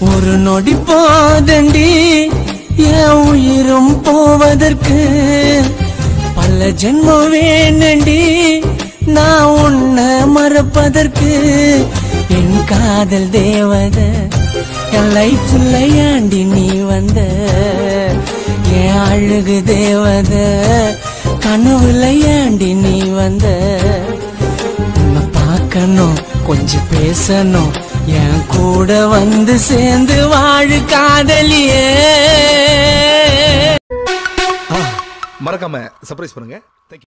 ஒரு நொடி போதண்டி என் உயிரும் போவதற்கு பல ஜென்மம் வேணண்டி நான் உன்னை மறப்பதற்கு என் காதல் தேவதை என் லைஃப்ல ஏண்டி நீ வந்த என் அழகு தேவதை கனவுல ஏண்டி நீ வந்த உன்னை பார்க்கணும் கொஞ்சம் பேசணும் என் கூட வந்து சேர்ந்து வாழு காதலியே மறக்காம சர்ப்ரைஸ் பண்ணுங்க தேங்க்யூ